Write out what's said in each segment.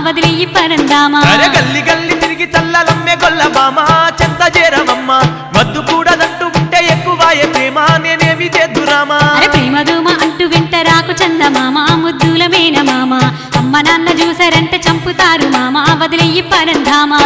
వదిలేయి పరందామా అరే గల్లి గల్లి తిరిగి చల్లలమ్మె గొల్ల మామ చెంత చేరవమ్మ వద్దు కూడదంటూ ఉంటే ఎక్కువాయే ప్రేమ నేనేమి చేద్దురామా అరే ప్రేమ దూమ అంటూ వెంట రాకు చందమామ ముద్దుల మేన మామ అమ్మ నాన్న చూసారంటే చంపుతారు మామ వదిలేయి పరందామా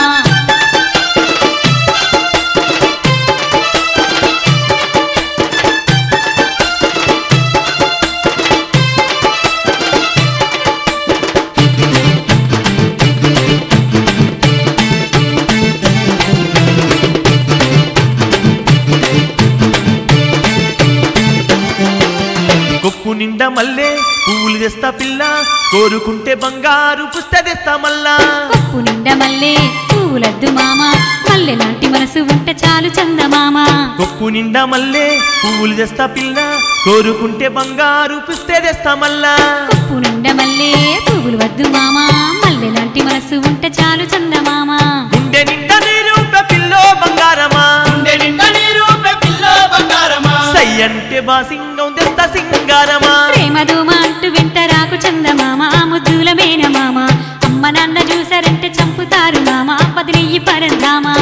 కొప్పు నిండా మల్లే పువ్వులు తెస్తా పిల్ల కోరుకుంటే బంగారు పుస్త తెస్తా మల్లా కొప్పు నిండా మల్లె పూలద్దు మామ మల్లె లాంటి మనసు ఉంటే చాలు చందమామ కొప్పు నిండా మల్లే పువ్వులు తెస్తా పిల్ల కోరుకుంటే బంగారు పుస్తే తెస్తా మల్లా కొప్పు నిండా మల్లె పువ్వులు వద్దు మామ మల్లె లాంటి మనసు ఉంటే చాలు చందమామ గుండె నిండా నీరు పిల్లో బంగారమా గుండె నిండా నీరు పిల్లో బంగారమా సై అంటే బాసింగం తెస్తా సింగారమా ప్రేమ దూమ అంటూ వెంట రాకు చందమామ ముద్దుల మేన మామ అమ్మ నాన్న చూసారంటే చంపుతారు మామ వదిలేయి పరందామా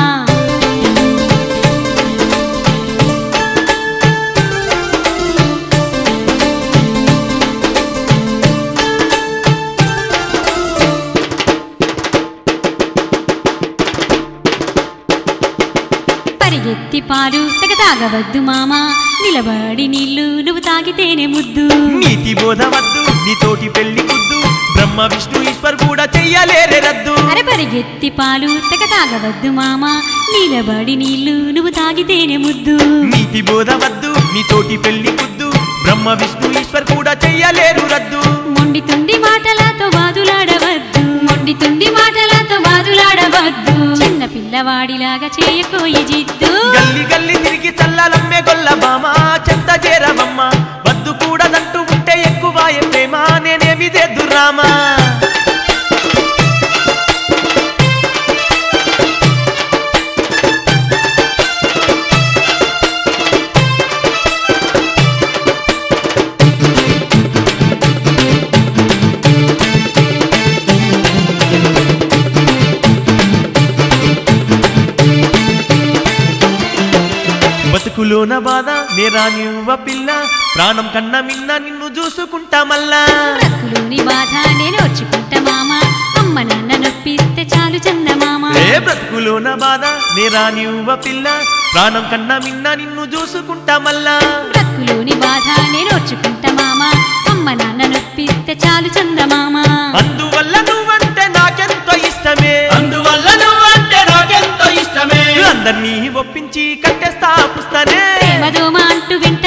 పరిగెత్తి పాలు తెగ తాగవద్దు మామ నిలబడి నీళ్లు నువ్వు తాగితేనే ముద్దు నీతి బోధ వద్దు నీతోటి పెళ్లి ముద్దు బ్రహ్మ విష్ణు ఈశ్వర్ కూడా చెయ్యలేరే రద్దు అరే పరిగెత్తి పాలు తెగ తాగవద్దు మామ నిలబడి నీళ్లు నువ్వు తాగితేనే ముద్దు నీతి బోధ వద్దు నీతోటి పెళ్లి ముద్దు బ్రహ్మ విష్ణు ఈశ్వర్ కూడా చెయ్యలేరు రద్దు మొండి తుండి మాటలతో బాదులాడవద్దు మొండి తుండి మాటలతో బాదులాడవద్దు చిన్న పిల్లవాడిలాగా చేయకోయి జిద్దు గల్లి గల్లి తిరిగి చల్లలమ్మే గొల్ల బామ చెత్త చేరవమ్మ వద్దు కూడదంటూ ఉంటే ఎక్కువాయే ప్రేమ నేనేమి చేద్దురామా బతుకులోన బాధ నేరానివ్వ పిల్ల ప్రాణం కన్నా మిన్న నిన్ను చూసుకుంటా మల్లా బ్రతుకులోని బాధ నేను వచ్చుకుంటా మామ అమ్మ నాన్న నొప్పిస్తే చాలు చందమామ ఏ బ్రతుకులోన బాధ నేరానివ్వ పిల్ల ప్రాణం కన్నా మిన్న నిన్ను చూసుకుంటా మల్లా బ్రతుకులోని బాధ నేను వచ్చుకుంటా మామ అమ్మ నాన్న నొప్పిస్తే చాలు చందమామ అందువల్ల నువ్వంటే నాకెంతో ఇష్టమే అందువల్ల నువ్వంటే నాకెంతో ఇష్టమే అందరినీ ఒప్పించి కట్టేస్తా పుస్తనే ప్రేమ దోమ అంటూ వెంట